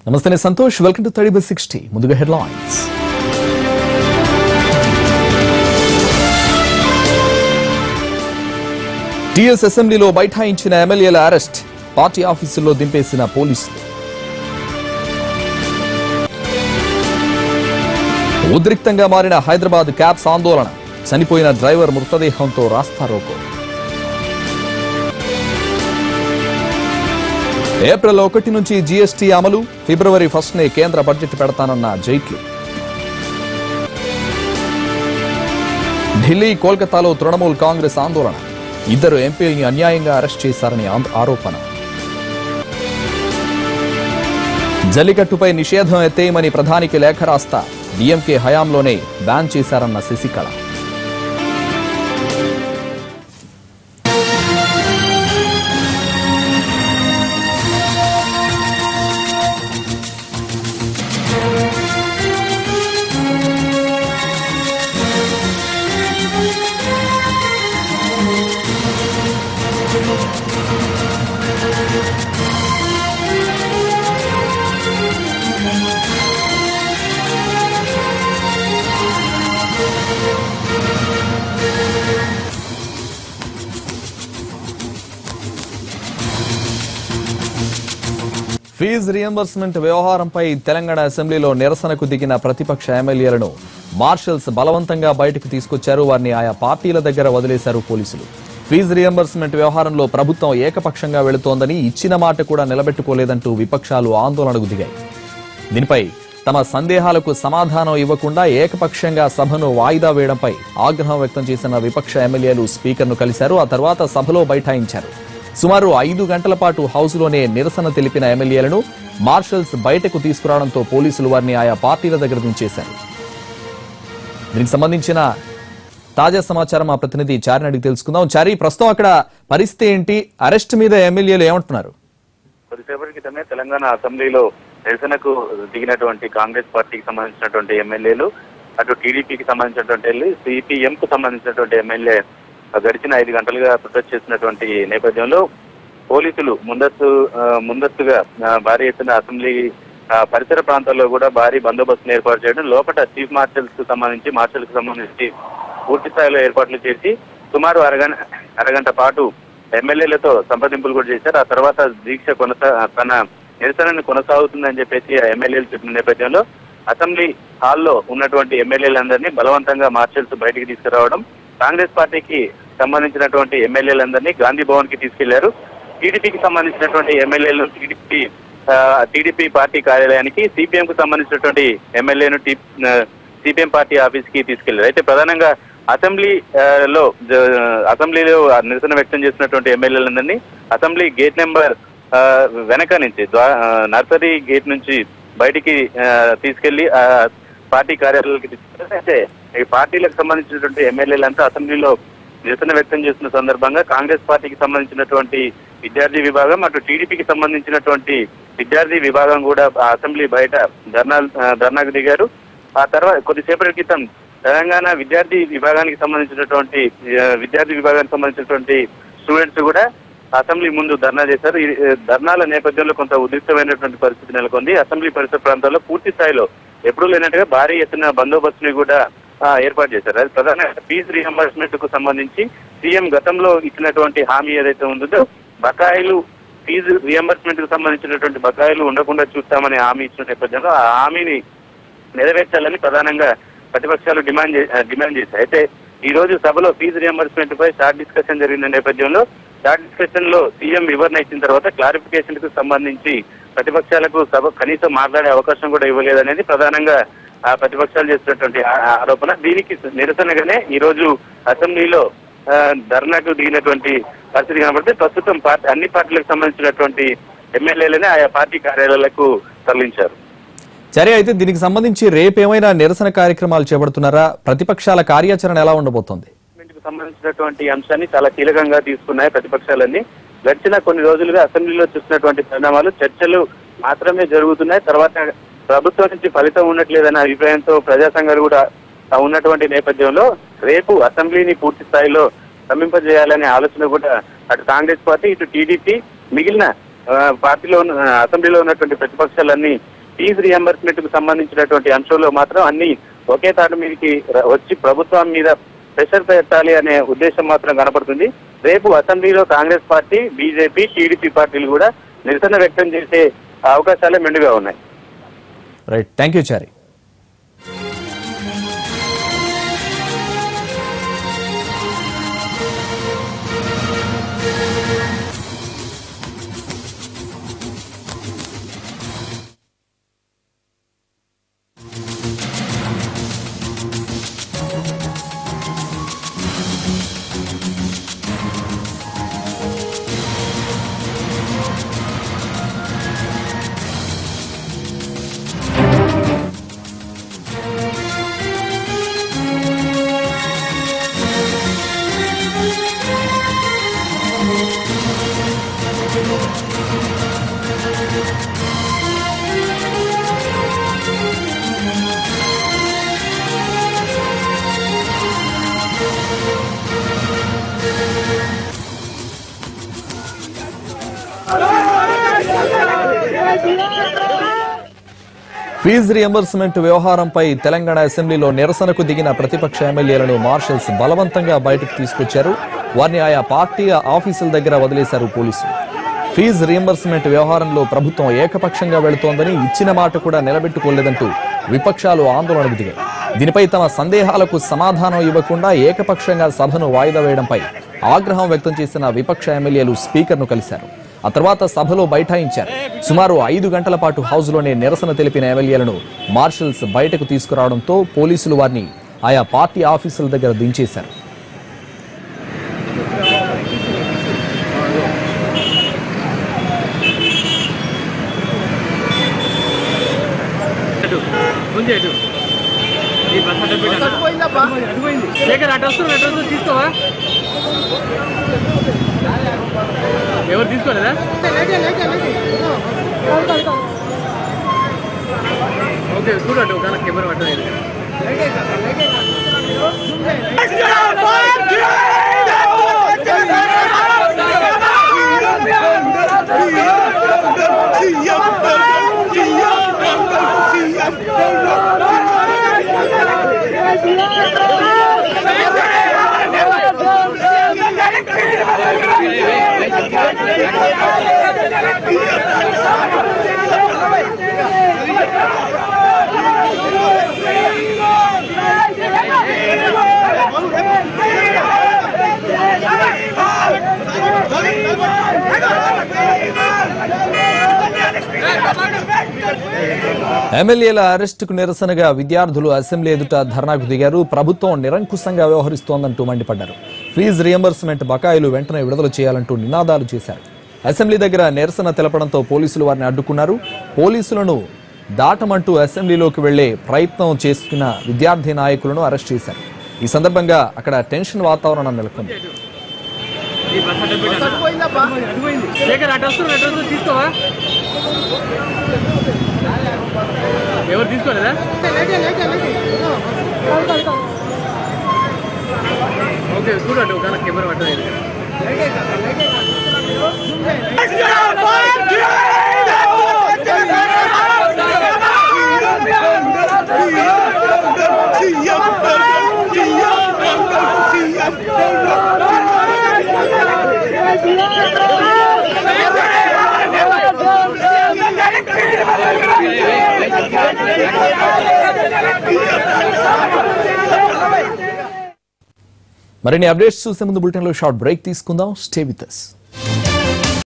నమస్తే నేను Santosh welcome to thirty by sixty ముందుగా హెడ్లైన్స్ టీఎస్ అసెంబ్లీలో బైఠాయించిన ఎమ్మెల్యేల అరెస్ట్ పార్టీ ఆఫీసుల్లో దింపేసిన పోలీసులు ఉద్రిక్తంగా మారిన హైదరాబాద్ క్యాబ్స్ ఆందోళన చనిపోయిన డ్రైవర్ మృతదేహంతో రాస్తారోకో ఏప్రిల్ ఒకటి నుంచి జీఎస్టీ అమలు ఫిబ్రవరి ఫస్ట్ నే కేంద్ర బడ్జెట్ పెడతానన్న జైట్లీ ఢిల్లీ కోల్కతాలో తృణమూల్ కాంగ్రెస్ ఆందోళన ఇద్దరు ఎంపీల్ని అన్యాయంగా అరెస్ట్ చేశారని ఆంద- ఆరోపణ జల్లికట్టుపై నిషేధం ఎత్తేయమని ప్రధానికి లేఖ రాస్తా డిఎంకే హయాంలోనే బ్యాన్ చేశారన్న శశికళ ఫీజు రియంబర్స్మెంట్ వ్యవహారంపై తెలంగాణ అసెంబ్లీలో నిరసనకు దిగిన ప్రతిపక్ష ఎమ్మెల్యేలను మార్షల్స్ బలవంతంగా బయటకు తీసుకొచ్చారు వారిని ఆయా పార్టీల దగ్గర వదిలేశారు పోలీసులు ఫీజు రియంబర్స్మెంట్ వ్యవహారంలో ప్రభుత్వం ఏకపక్షంగా వెళుతోందని ఇచ్చిన మాట కూడా నిలబెట్టుకోలేదంటూ విపక్షాలు ఆందోళనకు దిగాయి దీనిపై తమ సందేహాలకు సమాధానం ఇవ్వకుండా ఏకపక్షంగా సభను వాయిదా వేయడంపై ఆగ్రహం వ్యక్తం చేసిన విపక్ష ఎమ్మెల్యేలు స్పీకర్ను కలిశారు ఆ తర్వాత సభలో బైఠాయించారు సుమారు ఐదు గంటల పాటు హౌస్లోనే నిరసన తెలిపిన ఎమ్మెల్యేలను మార్షల్స్ బయటకు తీసుకురావడంతో పోలీసులు వారిని ఆయా పార్టీల దగ్గర దించేశారు దీనికి సంబంధించిన తాజా సమాచారం మా ప్రతినిధి చారిని అడిగి తెలుసుకుందాం చారి ప్రస్తుతం అక్కడ పరిస్థితి ఏంటి అరెస్ట్ మీద ఎమ్మెల్యేలు ఏమంటున్నారు కొద్దిసేపటి క్రితమే తెలంగాణ అసెంబ్లీలో నిరసనకు దిగినటువంటి కాంగ్రెస్ పార్టీకి సంబంధించినటువంటి ఎమ్మెల్యేలు అటు టీడీపీకి సంబంధించినటువంటి సిపిఎం కు సంబంధించినటువంటి ఎమ్మెల్యే గడిచిన ఐదు గంటలుగా ప్రొటెస్ట్ చేసినటువంటి నేపథ్యంలో పోలీసులు ముందస్తు ఆ, ముందస్తుగా ఆ, భారీ ఎత్తున అసెంబ్లీ ఆ, పరిసర ప్రాంతాల్లో కూడా భారీ బందోబస్తును ఏర్పాటు చేయడం లోపల చీఫ్ మార్షల్స్ కు సంబంధించి మార్షల్ కు సంబంధించి పూర్తి స్థాయిలో ఏర్పాట్లు చేసి సుమారు అరగంట అరగంట పాటు ఎమ్మెల్యేలతో సంప్రదింపులు కూడా చేశారు ఆ తర్వాత దీక్ష కొనసా తన నిరసనను కొనసాగుతుందని చెప్పేసి ఆ ఎమ్మెల్యేలు చెప్పిన నేపథ్యంలో అసెంబ్లీ హాల్లో ఉన్నటువంటి ఎమ్మెల్యేలందరినీ బలవంతంగా మార్షల్స్ బయటికి తీసుకురావడం కాంగ్రెస్ పార్టీకి సంబంధించినటువంటి ఎమ్మెల్యేలందరినీ గాంధీ భవన్ కి తీసుకెళ్లారు టీడీపీకి సంబంధించినటువంటి ఎమ్మెల్యేలు టీడీపీ టీడీపీ పార్టీ కార్యాలయానికి సిపిఎం కు సంబంధించినటువంటి ఎమ్మెల్యేను సిపిఎం పార్టీ ఆఫీస్ కి తీసుకెళ్లారు అయితే ప్రధానంగా అసెంబ్లీ ఆ, లో జ- అసెంబ్లీలో నిరసన వ్యక్తం చేసినటువంటి ఎమ్మెల్యేలందరినీ అసెంబ్లీ గేట్ నెంబర్ ఆ, వెనక నుంచి ద్వా- ఆ, నర్సరీ గేట్ నుంచి బయటికి ఆ, తీసుకెళ్లి ఆ, పార్టీ కార్యాలయాలకి తీసుకెళ్లారు అయితే ఈ పార్టీలకు సంబంధించినటువంటి ఎమ్మెల్యేలంతా అసెంబ్లీలో నిరసన వ్యక్తం చేస్తున్న సందర్భంగా కాంగ్రెస్ పార్టీకి సంబంధించినటువంటి విద్యార్థి విభాగం అటు టీడీపీకి సంబంధించినటువంటి విద్యార్థి విభాగం కూడా ఆ అసెంబ్లీ బయట ధర్నా ఆ, ధర్నాకు దిగారు ఆ తర్వాత కొద్దిసేపటి క్రితం తెలంగాణ విద్యార్థి విభాగానికి సంబంధించినటువంటి ఆ, విద్యార్థి విభాగానికి సంబంధించినటువంటి స్టూడెంట్స్ కూడా అసెంబ్లీ ముందు ధర్నా చేశారు ఈ ఆ, ధర్నాల నేపథ్యంలో కొంత ఉద్రిక్తమైనటువంటి పరిస్థితి నెలకొంది అసెంబ్లీ పరిసర ప్రాంతాల్లో పూర్తి స్థాయిలో ఎప్పుడూ లేనట్టుగా భారీ ఎత్తున బందోబస్తుని కూడా ఆ, ఏర్పాటు చేశారు అది ప్రధానంగా ఫీజు రియంబర్స్మెంట్ కు సంబంధించి సీఎం గతంలో ఇచ్చినటువంటి హామీ ఏదైతే ఉందో బకాయిలు ఫీజు రియంబర్స్మెంట్ కు సంబంధించినటువంటి బకాయిలు ఉండకుండా చూస్తామని హామీ ఇచ్చిన నేపథ్యంలో ఆ హామీని నెరవేర్చాలని ప్రధానంగా ప్రతిపక్షాలు డిమాండ్ చే- ఆ, డిమాండ్ చేశాయి అయితే ఈ రోజు సభలో ఫీజు రియంబర్స్మెంట్ పై షార్ట్ డిస్కషన్ జరిగిన నేపథ్యంలో షార్ట్ డిస్కషన్ లో సీఎం వివరణ ఇచ్చిన తర్వాత క్లారిఫికేషన్ కు సంబంధించి ప్రతిపక్షాలకు సభ కనీసం మాట్లాడే అవకాశం కూడా ఇవ్వలేదనేది ప్రధానంగా ఆ ప్రతిపక్షాలు చేస్తున్నటువంటి ఆ- ఆ ఆరోపణ దీనికి నిరసనగానే ఈ రోజు అసెంబ్లీలో ఆ, ధర్నాకు దిగినటువంటి పరిస్థితి కనబడితే ప్రస్తుతం పార్టీ అన్ని పార్టీలకు సంబంధించినటువంటి ఎమ్మెల్యేలనే ఆయా పార్టీ కార్యాలయాలకు తరలించారు సరే అయితే దీనికి సంబంధించి రేపు ఏమైనా నిరసన కార్యక్రమాలు చేపడుతున్నారా ప్రతిపక్షాల కార్యాచరణ ఎలా ఉండబోతోంది కు సంబంధించినటువంటి అంశాన్ని చాలా కీలకంగా తీసుకున్నాయి ప్రతిపక్షాలన్నీ గడిచిన కొన్ని రోజులుగా అసెంబ్లీలో చూసినటువంటి పరిణామాలు చర్చలు మాత్రమే జరుగుతున్నాయి తర్వాత ప్రభుత్వం నుంచి ఫలితం ఉండట్లేదనే అభిప్రాయంతో ప్రజా సంఘాలు కూడా ఆ ఉన్నటువంటి నేపథ్యంలో రేపు అసెంబ్లీని పూర్తి స్థాయిలో స్తంభింపజేయాలనే ఆలోచన కూడా అటు కాంగ్రెస్ పార్టీ ఇటు టీడీపీ మిగిలిన ఆ, పార్టీలో ఉన్న ఆ, అసెంబ్లీలో ఉన్నటువంటి ప్రతిపక్షాలన్నీ ఫీజు రియంబర్స్మెంట్ కు సంబంధించినటువంటి అంశంలో మాత్రం అన్ని ఒకే తాటి మీదకి ర- వచ్చి ప్రభుత్వం మీద ప్రెషర్ పెట్టాలి అనే ఉద్దేశం మాత్రం కనపడుతుంది రేపు అసెంబ్లీలో కాంగ్రెస్ పార్టీ బీజేపీ టీడీపీ పార్టీలు కూడా నిరసన వ్యక్తం చేసే అవకాశాలే మెండుగా ఉన్నాయి right thank you Chari fee reimbursement వ్యవహారంపై తెలంగాణ అసెంబ్లీలో నిరసనకు దిగిన ప్రతిపక్ష ఎమ్మెల్యేలను మార్షల్స్ బలవంతంగా బయటకు తీసుకొచ్చారు వారిని ఆయా పార్టీ ఆఫీసుల దగ్గర వదిలేశారు పోలీసులు ఫీజు రియంబర్స్మెంట్ వ్యవహారంలో ప్రభుత్వం ఏకపక్షంగా వెళుతోందని ఇచ్చిన మాట కూడా నిలబెట్టుకోలేదంటూ విపక్షాలు ఆందోళనకు దిగాయి దీనిపై తమ సందేహాలకు సమాధానం ఇవ్వకుండా ఏకపక్షంగా సభను వాయిదా వేయడంపై ఆగ్రహం వ్యక్తం చేసిన విపక్ష ఎమ్మెల్యేలు స్పీకర్ను కలిశారు ఆ తర్వాత సభలో బైఠాయించారు సుమారు ఐదు గంటల పాటు హౌస్లోనే నిరసన తెలిపిన ఎమ్మెల్యేలను మార్షల్స్ బయటకు తీసుకురావడంతో పోలీసులు వారిని ఆయా పార్టీ ఆఫీసుల దగ్గర దించేశారు అటు ముందు అటు ఈ బస్ అడ్డ పెట్టు అటు. అటు పోయింది శేఖర్ అటు వస్తుంది అటు వస్తుంది తీసుకోవా ఎవరు తీసుకోలేదా ఓకే చూడు అటు ఒక కెమెరా పట్టలేదు ఎమ్మెల్యేల అరెస్టుకు నిరసనగా విద్యార్థులు అసెంబ్లీ ఎదుట ధర్నాకు దిగారు ప్రభుత్వం నిరంకుశంగా వ్యవహరిస్తోందంటూ మండిపడ్డారు ఫీజు రియంబర్స్మెంట్ బకాయిలు వెంటనే విడుదల చేయాలంటూ నినాదాలు చేశారు అసెంబ్లీ దగ్గర నిరసన తెలపడంతో పోలీసులు వారిని అడ్డుకున్నారు పోలీసులను దాటమంటూ అసెంబ్లీలోకి వెళ్లే ప్రయత్నం చేస్తున్న విద్యార్థి నాయకులను అరెస్ట్ చేశారు ఈ సందర్భంగా అక్కడ టెన్షన్ వాతావరణం నెలకొంది ఈ బస్ అడ్డ పెట్టు అటు. అటు పోయింది శేఖర్ అటు వస్తుంది అటు వస్తుంది తీసుకోవా ఎవరు తీసుకోలేదా ఓకే చూడు అటు ఒక కెమెరా పట్టలేదు మరిన్ని అప్డేట్స్ చూసే ముందు బులెటిన్లో షార్ట్ బ్రేక్ తీసుకుందాం స్టే విత్ అస్